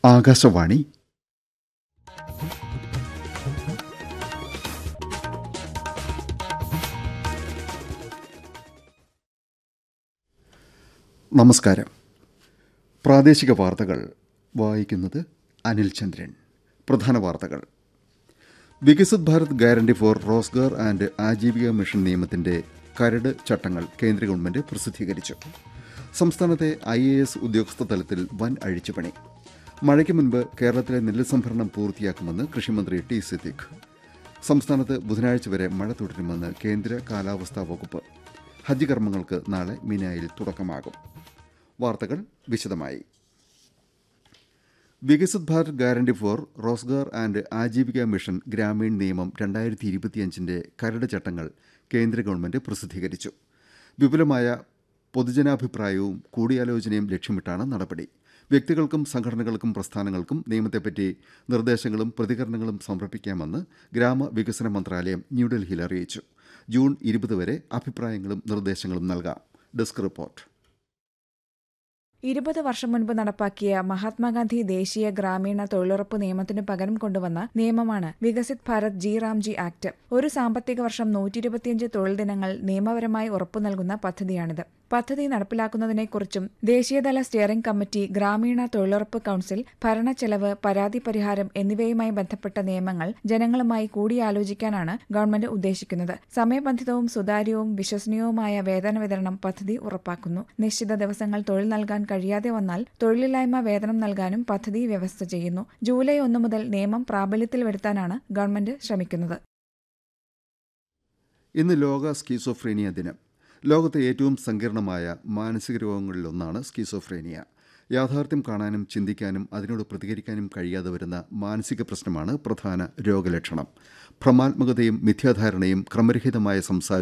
ആകാശവാണി നമസ്കാരം പ്രാദേശിക വാർത്തകൾ വായിക്കുന്നത് അനിൽ ചന്ദ്രൻ പ്രധാന വാർത്തകൾ Viksit Bharat guarantee for Rozgar and Ajeevika mission നിയമത്തിന്റെ കരട് ചട്ടങ്ങൾ കേന്ദ്ര ഗവൺമെന്റ് പ്രസിദ്ധീകരിച്ചു സംസ്ഥാനത്തെ ഐ എ എസ് ഉദ്യോഗസ്ഥ തലത്തിൽ വൻ അഴിച്ചുപണി മഴയ്ക്ക് മുൻപ് കേരളത്തിലെ നെല്ല് സംഭരണം പൂർത്തിയാക്കുമെന്ന് കൃഷിമന്ത്രി ടി സിദ്ദിഖ് സംസ്ഥാനത്ത് ബുധനാഴ്ച വരെ മഴ തുടരുമെന്ന് കേന്ദ്ര കാലാവസ്ഥാ വകുപ്പ് ഹജ്ജ് കർമ്മങ്ങൾക്ക് നാളെ മിനായിൽ തുടക്കമാകും വാർത്തകൾ വിശദമായി Viksit Bharat guarantee for Rozgar and Ajeevika mission Gramin നിയമം രണ്ടായിരത്തി ഇരുപത്തിയഞ്ചിന്റെ കരട് ചട്ടങ്ങൾ കേന്ദ്ര ഗവൺമെന്റ് പ്രസിദ്ധീകരിച്ചു വിപുലമായ പൊതുജനാഭിപ്രായവും കൂടിയാലോചനയും ലക്ഷ്യമിട്ടാണ് നടപടി വ്യക്തികൾക്കും സംഘടനകൾക്കും പ്രസ്ഥാനങ്ങൾക്കും നിയമത്തെപ്പറ്റി നിർദ്ദേശങ്ങളും പ്രതികരണങ്ങളും സമർപ്പിക്കാമെന്ന് ഗ്രാമവികസന മന്ത്രാലയം ന്യൂഡൽഹിയിൽ അറിയിച്ചു ജൂൺ ഇരുപത് വരെ അഭിപ്രായങ്ങളും നിർദ്ദേശങ്ങളും നൽകാം ഡെസ്ക് റിപ്പോർട്ട് ഇരുപത് വർഷം മുൻപ് നടപ്പാക്കിയ മഹാത്മാഗാന്ധി ദേശീയ ഗ്രാമീണ തൊഴിലുറപ്പ് നിയമത്തിനു പകരം കൊണ്ടുവന്ന നിയമമാണ് വികസിത് ഭാരത് ജി റാംജി ആക്ട് ഒരു സാമ്പത്തിക വർഷം നൂറ്റി ഇരുപത്തിയഞ്ച് തൊഴിൽ ദിനങ്ങൾ നിയമപരമായി ഉറപ്പു നൽകുന്ന പദ്ധതിയാണിത് പദ്ധതി നടപ്പിലാക്കുന്നതിനെക്കുറിച്ചും ദേശീയതല സ്റ്റിയറിംഗ് കമ്മിറ്റി ഗ്രാമീണ തൊഴിലുറപ്പ് കൌൺസിൽ ഭരണച്ചെലവ് പരാതി പരിഹാരം എന്നിവയുമായി ബന്ധപ്പെട്ട നിയമങ്ങൾ ജനങ്ങളുമായി കൂടിയാലോചിക്കാനാണ് ഗവൺമെന്റ് ഉദ്ദേശിക്കുന്നത് സമയബന്ധിതവും സുതാര്യവും വിശ്വസനീയവുമായ വേതന വിതരണം പദ്ധതി ഉറപ്പാക്കുന്നു നിശ്ചിത ദിവസങ്ങൾ തൊഴിൽ നൽകാൻ കഴിയാതെ വന്നാൽ തൊഴിലില്ലായ്മ വേതനം നൽകാനും പദ്ധതി വ്യവസ്ഥ ചെയ്യുന്നു ജൂലൈ ഒന്ന് മുതൽ നിയമം പ്രാബല്യത്തിൽ വരുത്താനാണ് ഗവൺമെന്റ് ശ്രമിക്കുന്നത് ഇന്ന് ലോക സ്കീസോഫ്രീനിയ ദിനം ലോകത്തെ ഏറ്റവും സങ്കീർണമായ മാനസിക രോഗങ്ങളിലൊന്നാണ് സ്കീസോഫ്രീനിയ യാഥാർത്ഥ്യം കാണാനും ചിന്തിക്കാനും അതിനോട് പ്രതികരിക്കാനും കഴിയാതെ വരുന്ന മാനസിക പ്രശ്നമാണ് പ്രധാന രോഗലക്ഷണം ഭ്രമാത്മകതയും മിഥ്യാധാരണയും ക്രമരഹിതമായ സംസാരം